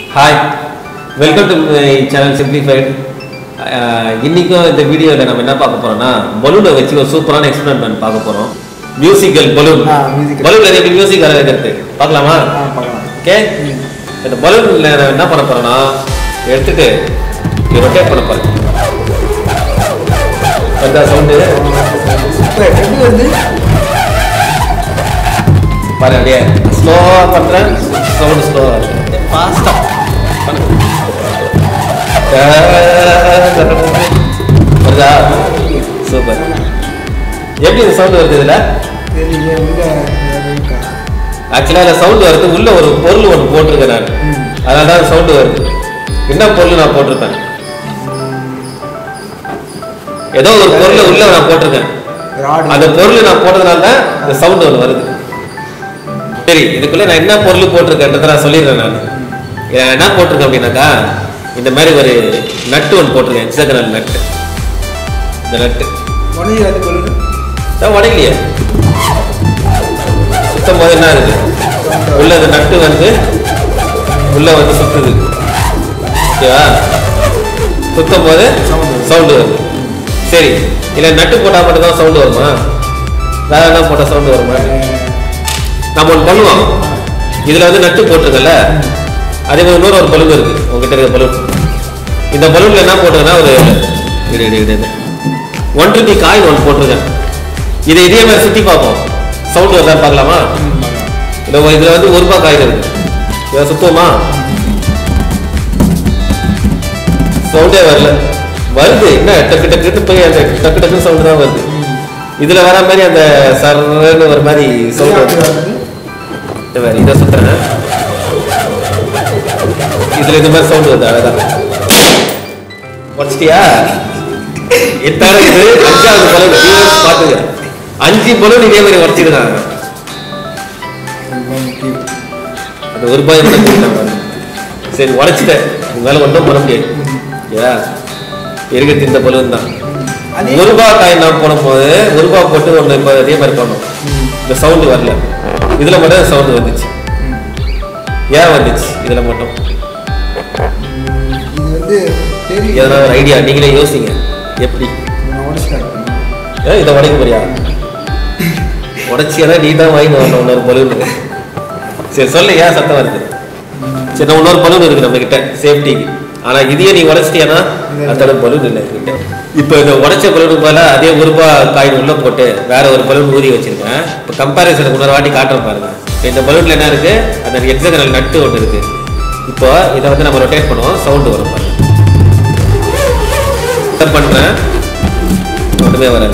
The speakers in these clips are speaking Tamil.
Hi welcome to my channel simplified இன்னைக்கும் இந்த வீடியோவில் நம்ம என்ன பார்க்க போறோம்னா பலூனை வச்சு ஒரு சூப்பரான எக்ஸ்பெரிமெண்ட் பார்க்க போறோம் மியூசிக்கல் பலூன் ஆ, musical. பலூன்ல எப்படி மியூசிக் வர வைக்கிறது பார்க்கலாமா ஆ பார்க்கலாம் ஓகே இந்த பலூன்ல நான் என்ன பண்ண போறேன்னா எடுத்துட்டு ரொட்டேட் பண்ண போறேன் அந்த சவுண்டு இப்போ எப்படி வந்து பாரு அப்படியே ஸ்லோவாக பண்ணுறேன் சவுண்டு ஸ்லோவாக ஃபாஸ்ட்டாக வருதா சூப்பர் எப்படி இந்த சவுண்டு வருது இதில் தெரியல உள்ள ஏதாவது இருக்கா ஆக்சுவலாக அதில் சவுண்டு வருது உள்ள ஒரு பொருள் ஒன்று போட்டிருக்கேன் நான் ம். அதனால தான் சவுண்டு வருது என்ன பொருள் நான் போட்டிருப்பேன் ஏதோ ஒரு பொருளை உள்ள நான் போட்டிருக்கேன் ராடு அந்த பொருள் நான் போட்டதுனால தான் இந்த சவுண்ட் ஒன்று வருது சரி இதுக்குள்ள நான் என்ன பொருள் போட்டிருக்கேன்றதை நான் சொல்லிடுறேன் நான் இதை என்ன போட்டிருக்கேன் அப்படின்னாக்கா இந்த மாதிரி ஒரு நட்டு ஒன்று போட்டிருக்கேன் எக்ஸகனல் நட்டு இந்த நட்டு உடனே அது கொள்ளு தான் உடைக்கலையே சுத்தம் போது என்ன இருக்கு உள்ள இந்த நட்டு வந்து உள்ள வந்து சுத்துது ஓகேவா சுத்தும் போது Sound வருது. சவுண்டு வருது சரி இல்லை நட்டு போட்டால் மட்டும்தான் சவுண்டு வருமா வேற என்ன போட்டால் சவுண்டு வருமா நம்ம ஒன்று பண்ணுவோம் இதில் வந்து நட்டு போட்டிருக்கல அதே மாதிரி இன்னொரு ஒரு பலூன் இருக்கு உங்ககிட்ட இருக்க பலூன் இந்த பலூன்ல என்ன போட்டிருக்கேன்னா ஒரு இரு இரு இரு இரு. ஒன் ருபி காயின் ஒன்று போட்டிருக்கேன் இதை இதே மாதிரி சுற்றி பார்ப்போம் சவுண்ட் வருதா பார்க்கலாமா இந்த இதில் வந்து ஒரு ரூபாய் காயின் இருக்கு இதை சுத்துவோமா சவுண்டே வரல வருது என்ன டக்கு டக்குன்னு போய் அந்த டக்கு டக்குன்னு சவுண்டு தான் வருது இதுல வர மாதிரி அந்த சர்ன்னு ஒரு மாதிரி சவுண்ட் வருது இந்த மாதிரி இதை சுத்துறேன் இதுல இந்த மாதிரி சவுண்ட் வருது அழகா உடச்சிட்டியா எத்தனை இது அஞ்சாவது பலூன் வியூவர்ஸ் பாத்துங்க அஞ்சு பலூன் இதே மாதிரி உடச்சிருக்காங்க அந்த ஒரு ரூபாய் மட்டும் கொடுத்தேன் பாருங்க. சரி உடைச்சிட்டேன் உங்களால ஒன்றும் பண்ண முடியாது ஏ இருக்கிறது இந்த பலூன் தான் அதே- ஒரு ரூபாய் காயின் நான் போடும்போது ஒரு ரூபாய் போட்டு ஒன்று இப்போ அதே மாதிரி பண்ணோம் இந்த சவுண்டு வரல இதுல மட்டும் சவுண்டு வந்துச்சு ஏன் வந்துச்சு இதுல மட்டும் இது வந்து தெரியல எதனா ஒரு ஐடியா நீங்களே யோசிங்க எப்படி நான் உடச்சிட்டேன் ஏன் இதை உடைக்க போறியா உடச்சியா நீ தான் வாங்கி வரணும் இன்னொரு பலூன் சரி சொல்லு ஏன் சத்தம் வருது சரி நான் இன்னொரு பலூன் இருக்கு நம்ம கிட்ட சேஃப்டிக்கு ஆனா இதையே நீ உடச்சிட்டியானா அதோட பலூன் இல்லை என்கிட்ட இப்போ இந்த உடைச்ச பலூனுக்கு மேல அதே ஒரு ரூபாய் காயின் உள்ள போட்டு வேற ஒரு பலூன் ஊதி வச்சிருக்கேன் இப்போ கம்பாரிசன் இன்னொரு வாட்டி காட்டுறேன் பாருங்க இப்போ இந்த பலூன்ல என்ன இருக்கு அந்த எக்ஸகனல் நட்டு ஒன்று இருக்கு இப்போ இதை வந்து நம்ம ரொட்டேட் பண்ணுவோம் சவுண்டு வரும் பாருங்க இதை பண்றேன் ஒன்றுமே வராது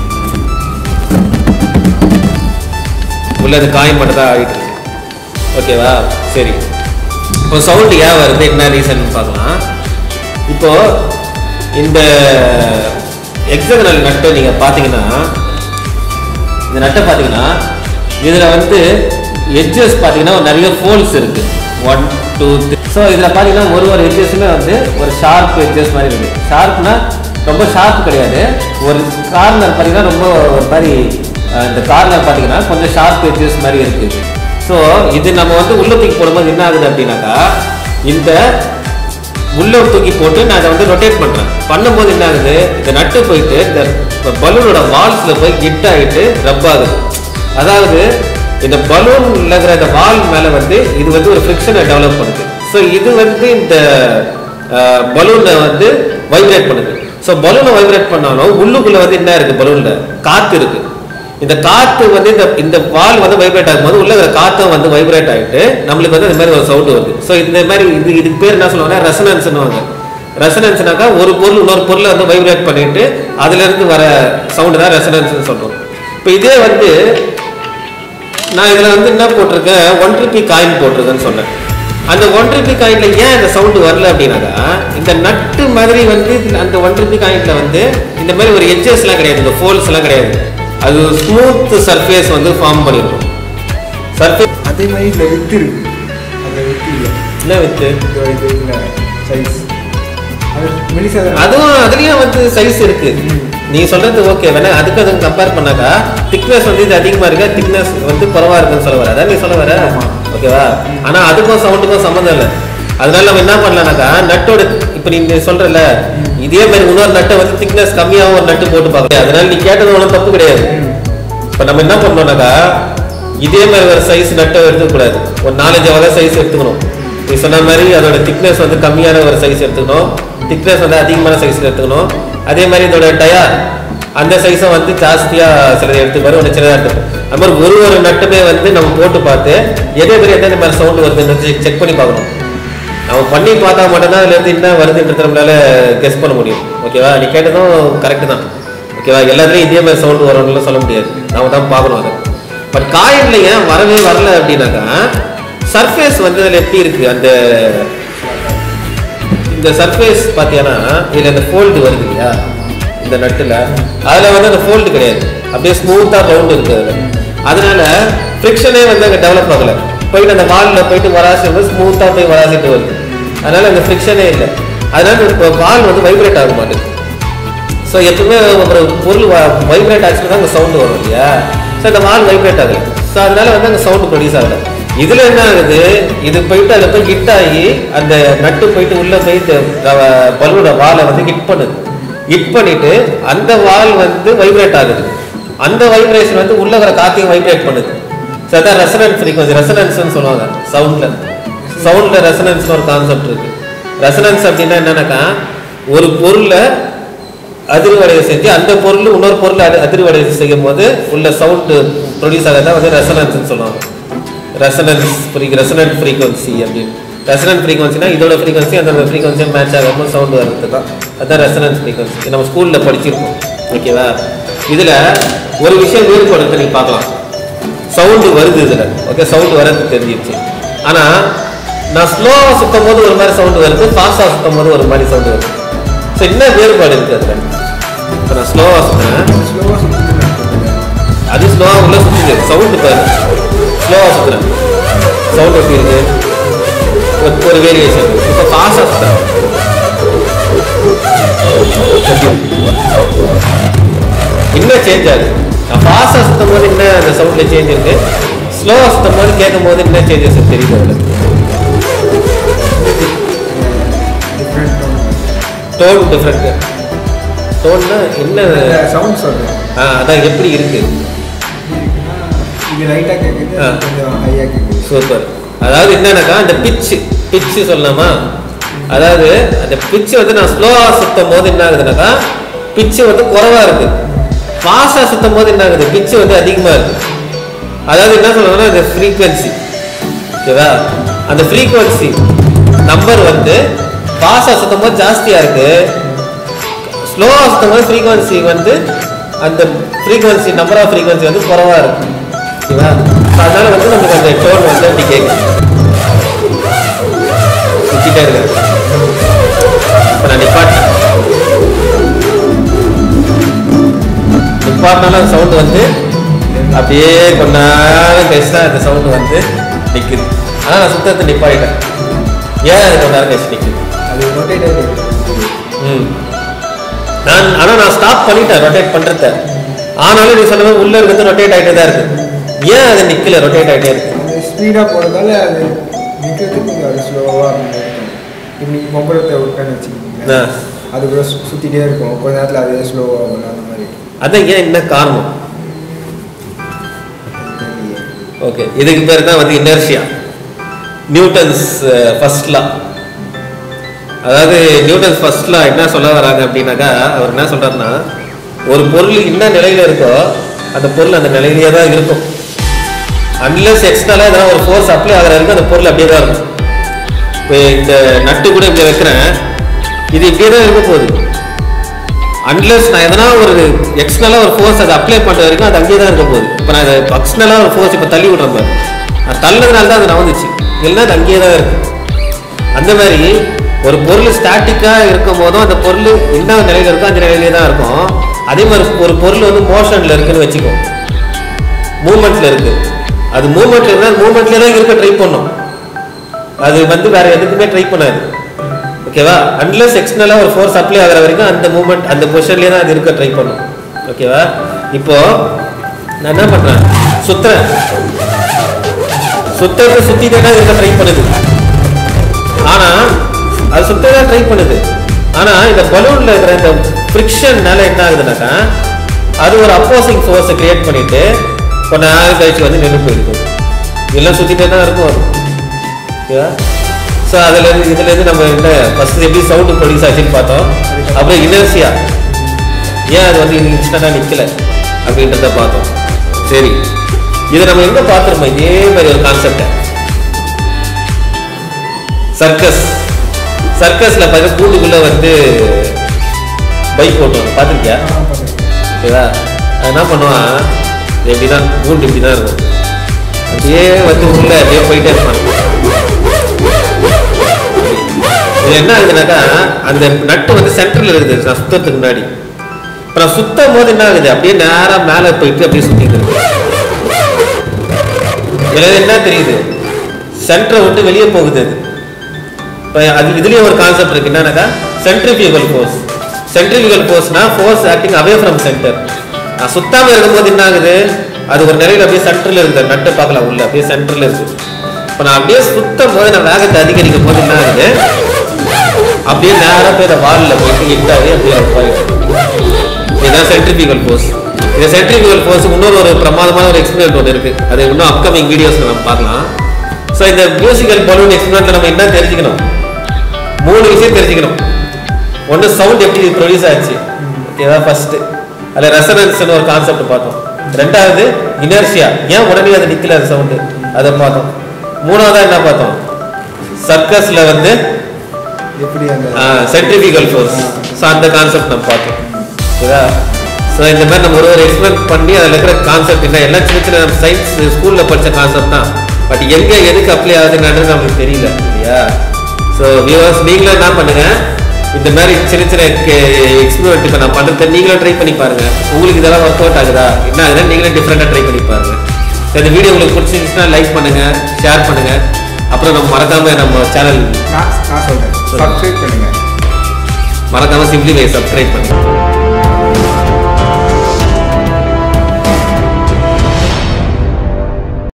உள்ளது காயின் மட்டும் தான் ஆகிட்டு இருக்கு ஓகேவா சரி இப்போ சவுண்டு ஏன் வருது என்ன ரீசன் பார்க்கலாம் இப்போ இந்த எக்ஸகனல் நட்டை நீங்க பார்த்தீங்கன்னா இந்த நட்டை பார்த்தீங்கன்னா இதில் வந்து எட்ஜஸ் பார்த்தீங்கன்னா நிறைய ஃபோல்ஸ் இருக்கு ஒன் டூ த்ரீ ஸோ இதில் பார்த்தீங்கன்னா ஒரு ஒரு எட்ஜஸ்மே வந்து ஒரு ஷார்ப் எட்ஜஸ் மாதிரி இருக்கு ஷார்ப்னா ரொம்ப ஷார்ப் கிடையாது ஒரு கார்னர் பார்த்தீங்கன்னா ரொம்ப ஒரு மாதிரி அஹ், இந்த கார்னர் பார்த்தீங்கன்னா கொஞ்சம் ஷார்ப் எட்ஜஸ் மாதிரி இருக்குது ஸோ இது நம்ம வந்து உள்ள தூக்கி போடும்போது என்ன ஆகுது அப்படின்னாக்கா இந்த உள்ள தூக்கி போட்டு நான் அதை வந்து ரொட்டேட் பண்றேன் பண்ணும்போது என்ன ஆகுது இந்த நட்டு போயிட்டு இந்த பலூனோட வால்ஸ்ல போய் கிட் ஆகிட்டு ரப் ஆகுது அதாவது இந்த பலூன்ல இருக்கிற இந்த வால் மேல வந்து இது வந்து ஒரு ஃப்ரிக்ஷனை டெவலப் பண்ணுது ஸோ இது வந்து இந்த பலூனை வந்து வைப்ரேட் பண்ணுது ஸோ பலூனை வைப்ரேட் பண்ணாலும் உள்ளுக்குள்ள வந்து என்ன இருக்கு பலூன்ல காத்து இருக்கு இந்த காத்து வந்து இந்த இந்த வால் வந்து வைப்ரேட் ஆகும்போது உள்ள இருக்கிற காத்தும் வந்து வைப்ரேட் ஆகிட்டு நம்மளுக்கு வந்து இந்த மாதிரி ஒரு சவுண்டு வருது ஸோ இந்த மாதிரி இது இதுக்கு பேர் என்ன சொல்லுவாங்க ரெசனன்ஸ்னுவாங்க ரெசனன்ஸ்னாக்கா ஒரு பொருள் இன்னொரு பொருளை வந்து வைப்ரேட் பண்ணிட்டு அதுல இருந்து வர சவுண்டு தான் ரெசனன்ஸ்னு சொல்றோம் இப்போ இதே வந்து நான் இதுல வந்து என்ன போட்டிருக்கேன் ஒன் ருபி காயின் போட்டிருக்கேன்னு சொன்னேன் அந்த ஒன் ருபி காயின்ல ஏன் இந்த சவுண்டு வரல அப்படின்னாக்கா இந்த நட்டு மாதிரி வந்து இதுல அந்த ஒன் ருபி காயின்ல வந்து இந்த மாதிரி ஒரு எட்ஜஸ்லாம் கிடையாது இந்த ஃபோல்ஸ் எல்லாம் கிடையாது அது ஸ்மூத் சர்ஃபேஸ் வந்து ஃபார்ம் பண்ணிருக்கும் சர்ஃபேஸ் அதே மாதிரி இதில் வித்து இருக்கு அந்த வித்து இல்லை என்ன வித்து இந்த இது இல்லை சைஸ் அது மெலிசா அதுவும் அதுலயும் வந்து சைஸ் இருக்கு நீ சொல்றது ஓகே வேணா அதுக்கு அதுக்கு கம்பேர் பண்ணாக்கா திக்னஸ் வந்து இது அதிகமா இருக்கு திக்னஸ் வந்து குறைவா இருக்குன்னு சொல்ல வர அதான் நீ சொல்ல வர ஆமா. ஓகேவா ஆனா அதுக்கும் சவுண்டுக்கும் சம்மந்தம் இல்லை அதனால நம்ம என்ன பண்ணலாம்னாக்கா நட்டோட இப்போ நீ சொல்றல இதே மாதிரி இன்னொரு நட்டை வந்து திக்னஸ் கம்மியாகவும் ஒரு நட்டு போட்டு பார்க்கலாம் அதனால நீ கேட்டது ஒன்றும் தப்பு கிடையாது இப்போ நம்ம என்ன பண்ணோம்னாக்கா இதே மாதிரி ஒரு சைஸ் நட்டை எடுத்துக்கூடாது ஒரு நாலஞ்சு வகை சைஸ் எடுத்துக்கணும் நீ சொன்ன மாதிரி அதோட திக்னஸ் வந்து கம்மியான ஒரு சைஸ் எடுத்துக்கணும் திக்னஸ் வந்து அதிகமான சைஸ்ல எடுத்துக்கணும் அதே மாதிரி இதோட டயர் அந்த சைஸை வந்து ஜாஸ்தியா சிலது எடுத்துப்பாரு ஒன்று சின்னதாக எடுத்துக்கும் அது மாதிரி ஒரு ஒரு நட்டுமே வந்து நம்ம போட்டு பார்த்து எதே மாதிரி எத்தனை மாதிரி சவுண்டு வருதுன்னு செக் பண்ணி பார்க்கணும் நம்ம பண்ணி பார்த்தா மட்டும்தான் அதுல இருந்து என்ன வருதுன்றது நம்மளால கெஸ் பண்ண முடியும் ஓகேவா நீ கேட்டதும் கரெக்டு தான் ஓகேவா எல்லாத்துலேயும் இதே மாதிரி சவுண்டு வரும்னு சொல்ல முடியாது நாம தான் பார்க்கணும் அதை பட் காயின்ல ஏன் வரவே வரல அப்படின்னாக்கா சர்ஃபேஸ் வந்து அதில் எப்படி இருக்கு அந்த இந்த சர்ஃபேஸ் பார்த்தீங்கன்னா இதில் இந்த ஃபோல்டு வருது இல்லையா இந்த நட்டில் அதில் வந்து அந்த ஃபோல்டு கிடையாது அப்படியே ஸ்மூத்தாக ரவுண்டு இருக்குது அதில் அதனால ஃப்ரிக்ஷனே வந்து அங்கே டெவலப் ஆகல போயிட்டு அந்த வாலில் போயிட்டு வராசி வந்து ஸ்மூத்தாக போய் வராசிட்டு வருது அதனால அங்கே ஃப்ரிக்ஷனே இல்லை அதனால இப்போ வால் வந்து வைப்ரேட் ஆக மாட்டேங்குது ஸோ எப்பவுமே ஒரு பொருள் வைப்ரேட் ஆச்சுன்னா தான் அங்கே சவுண்டு வரும் இல்லையா ஸோ அந்த வால் வைப்ரேட் ஆகல ஸோ அதனால வந்து அங்கே சவுண்டு ப்ரொடியூஸ் ஆகல இதுல என்ன ஆகுது இது போயிட்டு அதில் போய் ஹிட் ஆகி அந்த நட்டு போயிட்டு உள்ள போய் பல்வோட வாலை வந்து ஹிட் பண்ணுது ஹிட் பண்ணிட்டு அந்த வால் வந்து வைப்ரேட் ஆகுது அந்த வைப்ரேஷன் வந்து உள்ள வர காத்தையும் வைப்ரேட் பண்ணுது ஸோ அதான் ரெசனன்ஸ் ஃப்ரீக்வன்சி ரெசனன்ஸ்னு சொல்லுவாங்க சவுண்ட்ல சவுண்ட்ல ரெசனன்ஸ்னு ஒரு கான்செப்ட் இருக்கு ரெசனன்ஸ் அப்படின்னா என்னன்னாக்கா ஒரு பொருளை அதிர்வடைய செஞ்சு அந்த பொருள் இன்னொரு பொருள் அது அதிர்வடைய செய்யும் போது உள்ள சவுண்டு ப்ரொடியூஸ் ஆகிறதா வந்து ரெசனன்ஸ்னு சொல்லுவாங்க ரெசனன்ஸ் ஃப்ரீ ரெசனன்ட் ஃப்ரீக்வன்சி அப்படின்னு ரெசனன்ட் ஃப்ரீக்வன்சினா இதோட ஃப்ரீக்வன்சி அந்த ஃப்ரீக்வன்சி மேட்ச் ஆகாமல் சவுண்டு வர்றது தான் அதுதான் ரெசனன்ஸ் ஃப்ரீக்வன்சி நம்ம ஸ்கூலில் படிச்சிருக்கோம் ஓகேவா இதில் ஒரு விஷயம் வேறுபடுறது நீ பார்க்கலாம் சவுண்டு வருது இதில் ஓகே சவுண்டு வரது தெரிஞ்சிருச்சு ஆனால் நான் ஸ்லோவாக சுத்தும் போது ஒரு மாதிரி சவுண்டு வருது ஃபாஸ்ட்டாக சுத்தும் போது ஒரு மாதிரி சவுண்டு வருது ஸோ என்ன வேறுபாடு இருக்குது அதில் இப்போ நான் ஸ்லோவாக சுற்றுறேன் ஸ்லோவாக சுற்றி அது ஸ்லோவாக உள்ள சுற்றுது சவுண்டு பாரு ஸ்லோவாக சுற்றுறேன் சவுண்ட் எப்படி இருக்கு ஒரு- ஒரு வேரியேஷன் இப்போ ஃபாஸ்ட்டாக சுற்றுறேன் இன்னும் சேஞ்ச் ஆகுது நான் ஃபாஸ்ட்டாக சுற்றும் போது என்ன அந்த சவுண்டில் சேஞ்ச் இருக்கு ஸ்லோவாக சுற்றும் போது கேட்கும் போது என்ன சேஞ்சஸ் தெரியுது அதில் டிஃப்ரெண்ட் டோன் டிஃப்ரெண்ட் டோன்னா என்ன சவுண்ட் சொல்கிறேன் ஆ அதான் எப்படி இருக்கு இது லைட்டாக கேட்குது ஆ. அது கொஞ்சம் ஹையாக கேட்குது சூப்பர் அதாவது என்னன்னாக்கா அந்த பிச்சு பிச்சு சொல்லலாமா அதாவது அந்த பிச்சு வந்து நான் ஸ்லோவாக சுத்தும் போது என்ன ஆகுதுனாக்கா பிச்சு வந்து குறைவா இருக்கு ஃபாஸ்டாக சுத்தும் போது என்ன ஆகுது பிச்சு வந்து அதிகமா இருக்கு அதாவது என்ன சொல்றதுன்னா அந்த ஃப்ரீக்வன்சி ஓகேவா அந்த ஃப்ரீக்வன்சி நம்பர் வந்து ஃபாஸ்டாக சுத்தும் போது ஜாஸ்தியா இருக்கு ஸ்லோவாக சுத்தும் போது ஃப்ரீக்வன்சி வந்து அந்த ஃப்ரீக்வன்சி நம்பர் ஆஃப் ஃப்ரீக்வன்சி வந்து குறைவா இருக்கு ஓகேவா So அதனால வந்து நமக்கு அந்த டோன் வந்து அப்படி கேட்கும் சுத்திட்டே இருக்கு இப்போ நான் நிப்பாட்டேன் நிப்பாட்டினாலும் சவுண்ட் வந்து அப்படியே கொஞ்ச நேரம் கழிச்சு தான் அந்த சவுண்ட் வந்து நிற்குது ஆனால் நான் சுத்தத்தை நிப்பாட்டிட்டேன் ஏன் அது கொஞ்ச நேரம் கழிச்சு நிற்குது அது ரொட்டேட் ஆகிட்டு ம் நான் ஆனால் நான் ஸ்டாப் பண்ணிட்டேன் ரொட்டேட் பண்ணுறத ஆனாலும் நீ சொன்ன மாதிரி உள்ள இருக்கிறது ரொட்டேட் ஆகிட்டே தான் இருக்கு ஏன் அது நிற்கல ரொட்டேட் ஆகிட்டே இருக்கு அது ஸ்பீடாக போகிறதால அது நிற்கிறதுக்கு கொஞ்சம் அது ஸ்லோவாக இருக்கும் இப்படி மொபைலத்தை விட்டான்னு ஆ. வச்சுக்கோங்களேன் அது கூட சு- சுத்திட்டே இருக்கும் கொஞ்ச நேரத்தில் அதே ஸ்லோவாகும் அந்த மாதிரி அதான் ஏன் என்ன காரணம் தெரியலையே. ஓகே இதுக்கு பேர் தான் வந்து இனர்ஷியா நியூட்டன்ஸ் ஃபர்ஸ்ட் லா அதாவது நியூட்டன்ஸ் ஃபர்ஸ்ட் லா என்ன சொல்ல வராங்க அப்படின்னாக்கா அவர் என்ன சொல்றாருன்னா ஒரு பொருள் என்ன நிலையில இருக்கோ அந்த பொருள் அந்த நிலையிலேயே தான் இருக்கும் அன்லஸ் எக்ஸ்ட்ரலாக எதனா ஒரு ஃபோர்ஸ் அப்ளை ஆகிற வரைக்கும் அந்த பொருள் அப்படியே தான் இருக்கும் இப்போ இந்த நட்டு கூட இப்படி வைக்கிறேன் இது இப்படியே தான் இருக்க போகுது அன்லெஸ் நான் எதனா ஒரு எக்ஸ்டர்னலாக ஒரு ஃபோர்ஸ் அதை அப்ளை பண்ணுற வரைக்கும் அது அங்கேயே தான் இருக்க போகுது இப்போ நான் அதை எக்ஸ்டர்னலாக ஒரு ஃபோர்ஸ் இப்போ தள்ளி விட்றேன் பாரு. நான் தள்ளதுனால தான் அது நவந்துச்சு இல்லைன்னா அது அங்கேயே தான் இருக்கு அந்த மாதிரி ஒரு பொருள் ஸ்டாட்டிக்காக இருக்கும் போதும் அந்த பொருள் என்ன நிலையில இருக்கோ அந்த நிலையிலே தான் இருக்கும் அதே மாதிரி ஒரு பொருள் வந்து மோஷனில் இருக்குன்னு வச்சுக்கோ மூமெண்ட்ல இருக்கு அது மூமெண்ட்ல இருந்தால் மூமெண்ட்ல தான் இருக்க ட்ரை பண்ணும் அது வந்து வேற எதுக்குமே ட்ரை பண்ணாது ஓகேவா அன்லஸ் எக்ஸ்டர்னலாக ஒரு ஃபோர்ஸ் அப்ளை ஆகிற வரைக்கும் அந்த மூமெண்ட் அந்த பொசிஷன்லேயே தான் அது இருக்க ட்ரை பண்ணும் ஓகேவா இப்போ நான் என்ன பண்றேன் சுத்துறேன் சுத்தத்தை சுத்திட்டே தான் இருக்க ட்ரை பண்ணுது ஆனா அது சுத்த தான் ட்ரை பண்ணுது ஆனா இந்த பலூன்ல இருக்கிற இந்த ஃப்ரிக்ஷன்னால என்ன ஆகுதுனாக்கா அது ஒரு அப்போசிங் ஃபோர்ஸை கிரியேட் பண்ணிட்டு கொஞ்ச நேரம் கழிச்சு வந்து நின்று போயிருக்கும் எல்லாம் சுத்திட்டே தான் இருக்கும் அது ஓகேவா ஸோ அதுல இருந்து இதுல இருந்து நம்ம என்ன ஃபர்ஸ்ட் எப்படி சவுண்டு ப்ரொடியூஸ் ஆச்சுன்னு பார்த்தோம் அப்புறம் இனர்சியா ஏன் அது வந்து இன்ஸ்டண்டா நிக்கல அப்படின்றத பார்த்தோம் சரி இதை நம்ம எங்க பார்த்துருப்போம் இதே மாதிரி ஒரு கான்செப்டை சர்க்கஸ் சர்க்கஸ்ல பார்த்தா கூண்டுக்குள்ள வந்து பைக் ஓட்டுவாங்க பார்த்துருக்கியா ஓகேவா அது என்ன பண்ணுவான் இது எப்படிதான் கூண்டு இப்படி தான் இருக்கும் அப்படியே வந்து உள்ள அப்படியே போயிட்டே இருப்பான் இது என்ன ஆகுதுனாக்கா அந்த நட்டு வந்து சென்டர்ல இருக்குது நான் சுத்தத்துக்கு முன்னாடி இப்போ நான் சுத்தம் போது என்ன ஆகுது அப்படியே நேரா மேலே போயிட்டு அப்படியே சுத்திட்டு இருக்கு இதுல என்ன தெரியுது சென்டரை விட்டு வெளியே போகுது அது இப்போ அது இதுலயே ஒரு கான்செப்ட் இருக்கு என்னன்னாக்கா சென்ட்ரிபியூகல் ஃபோர்ஸ் சென்ட்ரிபியூகல் ஃபோர்ஸ்னா force acting away from center நான் சுத்தாம இருக்கும்போது என்ன ஆகுது அது ஒரு நிலையில அப்படியே சென்டர்ல இருக்குது நட்டு பார்க்கலாம் உள்ள அப்படியே சென்டர்ல இருக்கு இப்போ நான் அப்படியே சுத்தம் போது நான் வேகத்தை அதிகரிக்கும் போது என்ன ஆகுது அப்படியே நேரா போய் அந்த வாலில் போயிட்டு ஹிட்டாகவே அப்படியே போயிடும் இதுதான் சென்ட்ரிபியூகல் ஃபோர்ஸ் இந்த சென்ட்ரிபியூகல் ஃபோர்ஸ் இன்னொரு ஒரு பிரமாதமான ஒரு எக்ஸ்பிரிமெண்ட் ஒன்று இருக்கு அது இன்னும் அப்கமிங் வீடியோஸ்ல நம்ம பார்க்கலாம் ஸோ இந்த மியூசிக்கல் பலூன் எக்ஸ்பிரிமெண்ட்ல நம்ம என்ன தெரிஞ்சுக்கணும் மூணு விஷயம் தெரிஞ்சுக்கணும் ஒன்று சவுண்ட் எப்படி ப்ரொடியூஸ் ஆச்சு ஓகேவா ஃபர்ஸ்ட் அதில் ரெசனன்ஸ்னு ஒரு கான்செப்ட் பார்த்தோம் ரெண்டாவது இனர்ஷியா ஏன் உடனே அது நிக்கல அந்த சவுண்டு அதை பார்த்தோம் மூணாவதா என்ன பார்த்தோம் சர்க்கஸ்ல வந்து எப்படி அந்த சென்ட்ரிபிகல் ஃபோர்ஸ் ஸோ அந்த கான்செப்ட் நம்ம பார்த்தோம் ஓகேவா ஸோ இந்த மாதிரி நம்ம ஒரு ஒரு எக்ஸ்பிளைன் பண்ணி அதில் இருக்கிற கான்செப்ட் என்ன எல்லாம் சின்ன சின்ன நம்ம சயின்ஸ் ஸ்கூலில் படித்த கான்செப்ட் தான் பட் எங்கே எதுக்கு அப்ளை ஆகுதுன்றது நமக்கு தெரியல இல்லையா ஸோ வியூவர்ஸ் நீங்களும் என்ன பண்ணுங்க இந்த மாதிரி சின்ன சின்ன எக்ஸ்பிரிமெண்ட் இப்போ நான் பண்ணுறத நீங்களும் ட்ரை பண்ணி பாருங்க உங்களுக்கு இதெல்லாம் ஒர்க் அவுட் ஆகுதா என்ன ஆகுதுன்னா நீங்களும் டிஃப்ரெண்ட்டாக ட்ரை பண்ணி பாருங்க So, இந்த வீடியோ உங்களுக்கு பிடிச்சிருந்துச்சுன்னா லைக் பண்ணுங்க ஷேர் பண்ணுங்க அப்புறம் நம்ம மறக்காம நம்ம சேனல் நான் நான் சொல்றேன் சப்ஸ்கிரைப் பண்ணுங்க மறக்காம சிம்பிளி வை சப்ஸ்கிரைப் பண்ணுங்க